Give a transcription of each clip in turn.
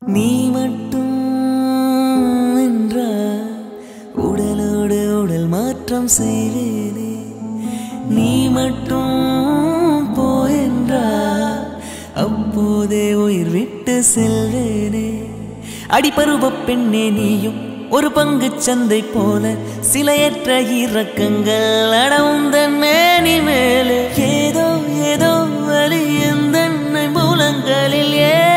நீ மட்டும் என்றால் உடலோடு உடல் மாற்றம் செய்வேனே நீ மட்டும் போ என்றால் அப்போதே உயிர் விட்டு செல்வேனே அடிபருவ பெண்ணே நீயும் ஒரு பங்கு சந்தை போல சிலையற்ற இறக்கங்கள் அடவுந்தன் மேனி மேலே ஏதோ ஏதோ வலி எந்த மூலங்களில் ஏன்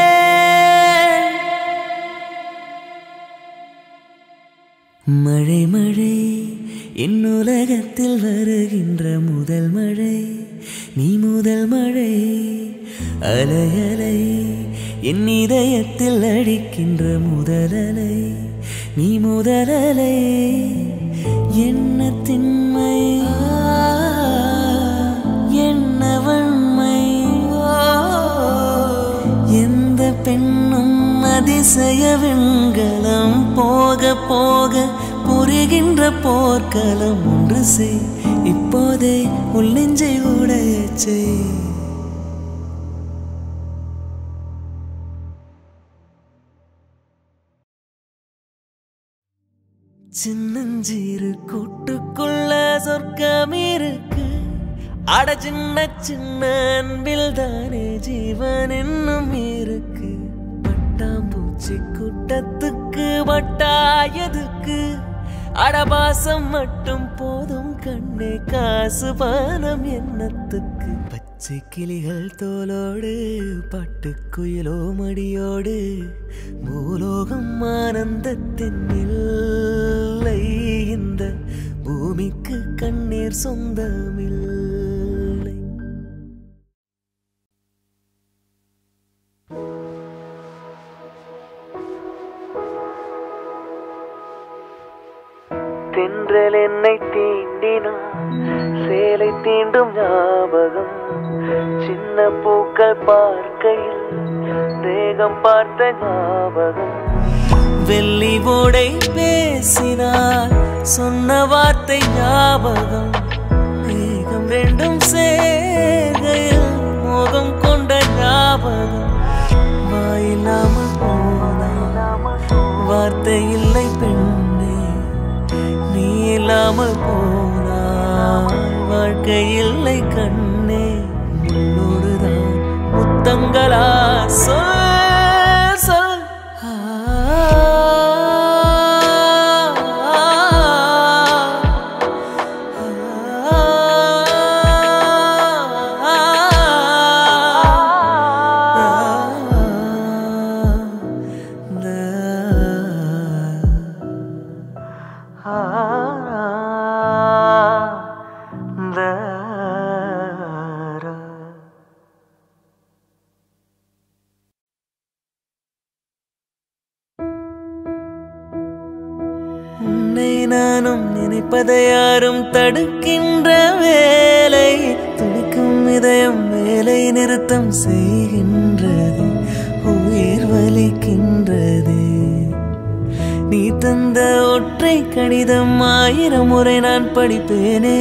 மழை மழை என் உலகத்தில் வருகின்ற முதல் மழை நீ முதல் மழை அலை அலை என் இதயத்தில் அடிக்கின்ற முதல் அலை நீ முதல் அலை என்ன திண்மை என்ன வன்மை எந்த பெண்ணும் அதிசய வெண்கலம் போக போக புரிகின்ற போர்க்களம் ஒன்று செய் இப்போதே உள் நெஞ்சை உடையச் செய் சின்னஞ்சீரு கூட்டுக்குள்ள சொர்க்கம் இருக்கு அட சின்ன சின்ன அன்பில் தானே ஜீவன் இன்னும் இருக்கு பட்டாம்பூச்சி கூட்டத்துக்கு வட்டாயதுக்கு அடபாசம் மட்டும் போதும் கண்ணே காசு பானம் எண்ணத்துக்கு பச்சை கிளிகள் தோலோடு பட்டுக்குயிலோ மடியோடு பூலோகம் ஆனந்தத்தின் இல்லை இந்த பூமிக்கு கண்ணீர் சொந்தமில்லை தென்றல் என்னை தீண்டினான் சேலை தீண்டும் ஞாபகம் சின்ன பூக்கள் பார்க்கையில் தேகம் பார்த்த ஞாபகம் வெள்ளி ஓடை பேசினார் சொன்ன வார்த்தை ஞாபகம் மேகம் ரெண்டும் சேர்கையில் மோகம் கொண்ட ஞாபகம் வாயில்லாமல் போனா வார்த்தை இல்லை பெண்ணே நீ இல்லாமல் போனால் வாழ்க்கை இல்லை கண்ணே முன்னோடுதான் முத்தங்களா சொல் சொல் ஆ, உன்னை நானும் நினைப்பதை யாரும் தடுக்கின்ற வேலை துடிக்கும் இதயம் வேலை நிறுத்தம் செய்கின்றது உயிர் வலிக்கின்றது நீ தந்த ஒற்றை கடிதம் ஆயிரம் முறை நான் படிப்பேனே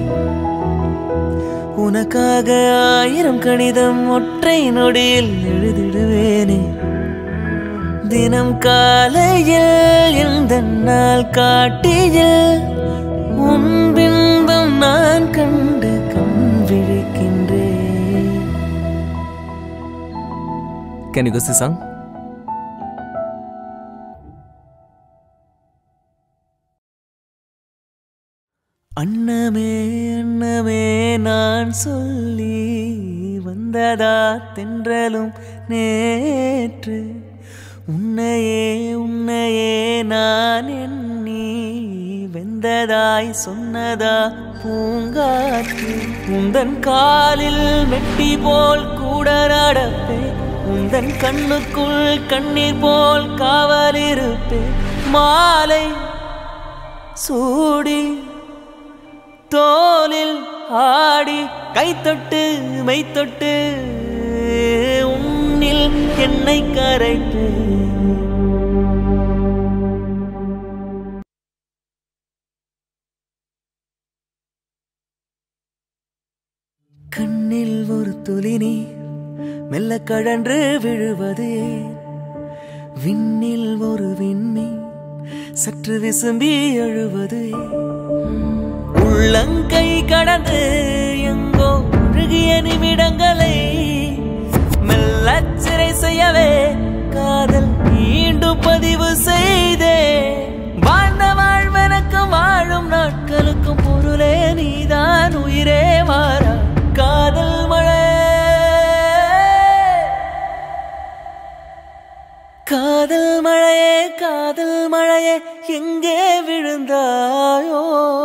உனக்காக ஆயிரம் கடிதம் ஒற்றை நொடியில் எழுதிடுவேனே தினம் காலையில் எந்த நாள் காட்டியில் உன் பின்பம் நான் கண்டு கண் விழிக்கின்றேன் Can you go see song? அன்னமே அன்னமே நான் சொல்லி வந்ததா தென்றலும் நேற்று உன்னையே உன்னையே நான் எண்ணி வெந்ததாய் சொன்னதா பூங்காற்று உந்தன் காலில் மெட்டி போல் கூட நடப்பேன் உந்தன் கண்ணுக்குள் கண்ணீர் போல் காவலிருப்பேன் மாலை சூடி தோலில் ஆடி கைத்தொட்டு மெய்த்தொட்டு உன்னில் என்னை கரைத்து கண்ணில் ஒரு துளி நீர் மெல்ல கழன்று விழுவது ஏன் விண்ணில் ஒரு விண்ணி சற்று விசும்பி அழுவது உள்ளங்கை கடந்து எங்கோ முழுகிய நிமிடங்களை மெல்லச் சிறை செய்யவே காதல் மீண்டும் பதிவு செய்தே வாழ்ந்த வாழ்வனுக்கும் வாழும் நாட்களுக்கும் பொருளே நீதான் உயிரே மாறா காதல் மழை காதல் மழையே காதல் மழையே எங்கே விழுந்தாயோ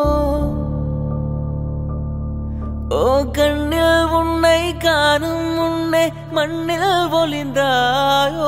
ஓ கண்ணில் உன்னை காணும் உன்னை மண்ணில் ஒளிந்தாயோ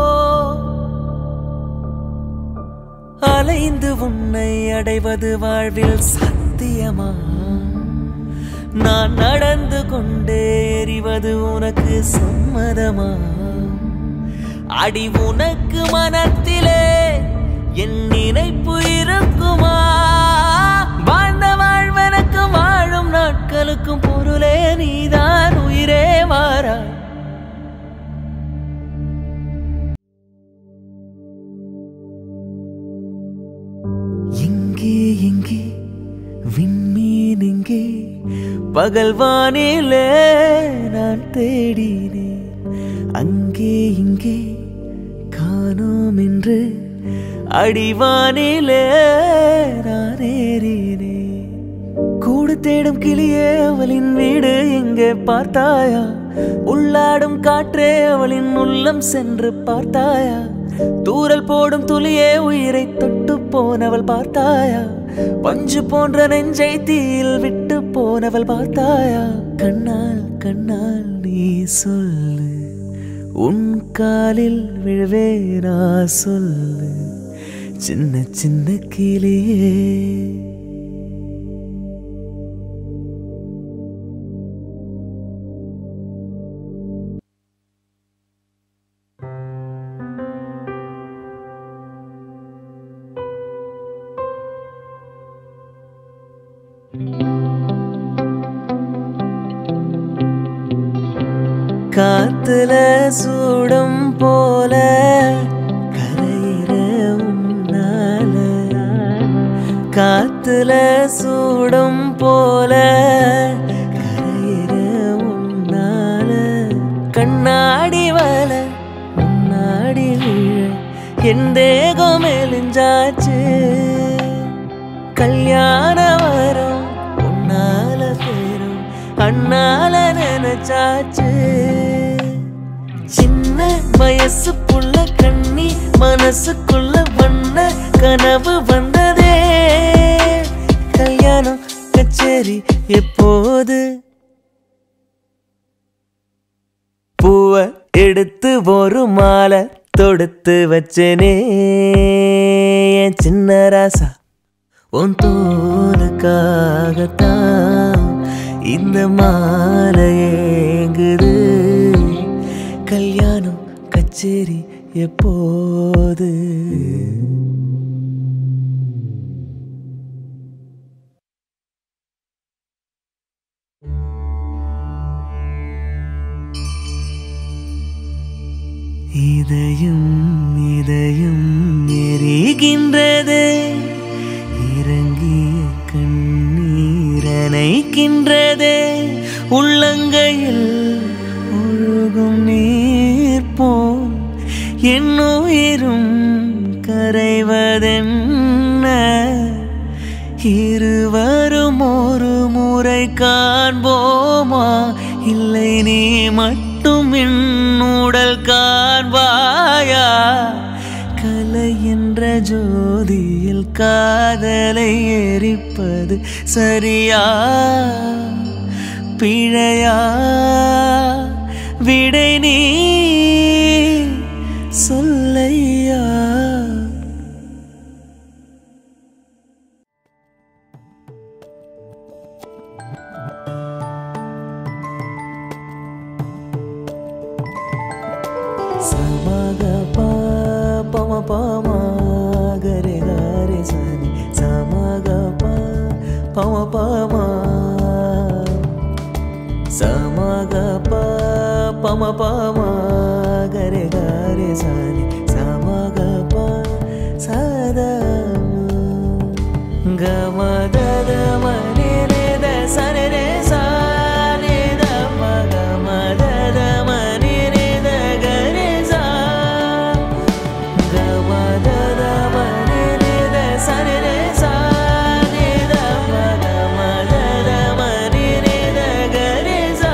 அலைந்து உன்னை அடைவது வாழ்வில் சத்தியமா நான் நடந்து கொண்டே எறிவது உனக்கு சம்மதமா அடி உனக்கு மனத்திலே என் நினைப்பு இருக்குமா வாழ்ந்த வாழ்வனுக்கு வாழும் நாட்களுக்கும் பொருளே நீதான் உயிரே மாறா எங்கே எங்கே விண்மீன் எங்கே பகல் வானிலே நான் தேடினேன் அங்கே இங்கே காணோம் என்று அடிவானிலே நான் ஏறினேன் கூடு தேடும் கிளியே அவளின் வீடு எங்கே பார்த்தாயா உள்ளாடும் காற்றே அவளின் உள்ளம் சென்று பார்த்தாயா தூரல் போடும் துளியே உயிரை தொட்டு போனவள் பார்த்தாயா பஞ்சு போன்ற நெஞ்சை தீயில் விட்டு போனவள் பார்த்தாயா கண்ணால் கண்ணால் நீ சொல்லு உன் காலில் விழுவேனா சொல்லு சின்ன சின்ன கிளியே காத்துல சூடும் போல கரையிற உன்னால காத்துல சூடும் போல கரையிற உன்னால கண்ணாடி வல முன்னாடி விழ என் தேகம் மெலிஞ்சாச்சு கல்யாண வரம் உன்னால பேரும் அண்ணால நினைச்சாச்சு சின்ன வயசு புள்ள கண்ணி மனசுக்குள்ள வண்ண கனவு வந்ததே கல்யாணம் கச்சேரி எப்போது பூவை எடுத்து ஒரு மாலை தொடுத்து வச்சனே என் சின்ன ராசா உன் தோலுக்காகத்தான் இந்த மாலை ஏங்குது கல்யாணம் கச்சேரி எப்போது இதயம் இதயம் எரிகின்றது இறங்கிய கண்ணீரனைக்கின்றது உள்ளங்கையில் ஒழுகும் நீர் போல் என் உயிரும் கரைவதென்ன இருவரும் ஒரு முறை காண்போமா இல்லை நீ மட்டும் என் உடல் காண்பாயா கலை என்ற ஜோதியில் காதலை எரிப்பது சரியா பிழையா விடை நீ சொல்லையா சமக பா பம பம கரே கரே சனி சமக பா பம பம சமக ப பம பம கரே கரே சனி சம சதமா கமதத மனித சனிரே சானித மகமதத மனித கரிசா கமதத மனித சனிரே சானித மகமதத மனித கரிசா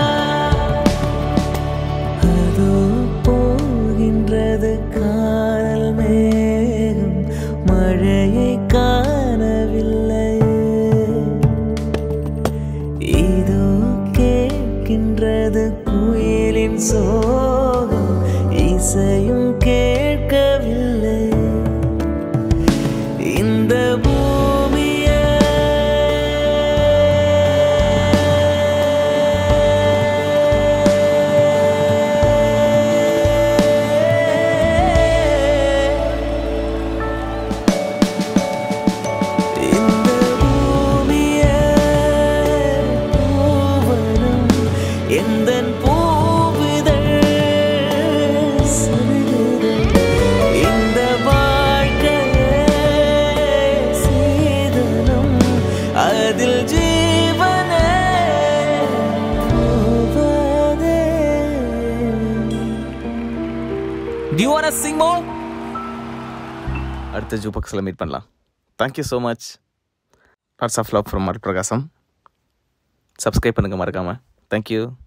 அதோ போகின்றது காணல் மேகம் மழையை காணவில்லை இதோ கேட்கின்றது குயிலின் சோகம் இசையும் கேட்கவில்லை இந்த பூமியே இந்த பூமியே பூவனம் எந்தன் பூவிதழ் சிறுகுது. இந்த வாழ்க்கையே சீதனம் அதில் ஜீவனே போவதே Do you want to sing more? அடுத்த ஜூபாக்ஸில் மீட் பண்ணலாம் thank you so much lots of love from மல் பிரகாசம் சப்ஸ்கிரைப் பண்ணுங்கள் மறக்காமல் தேங்க்யூ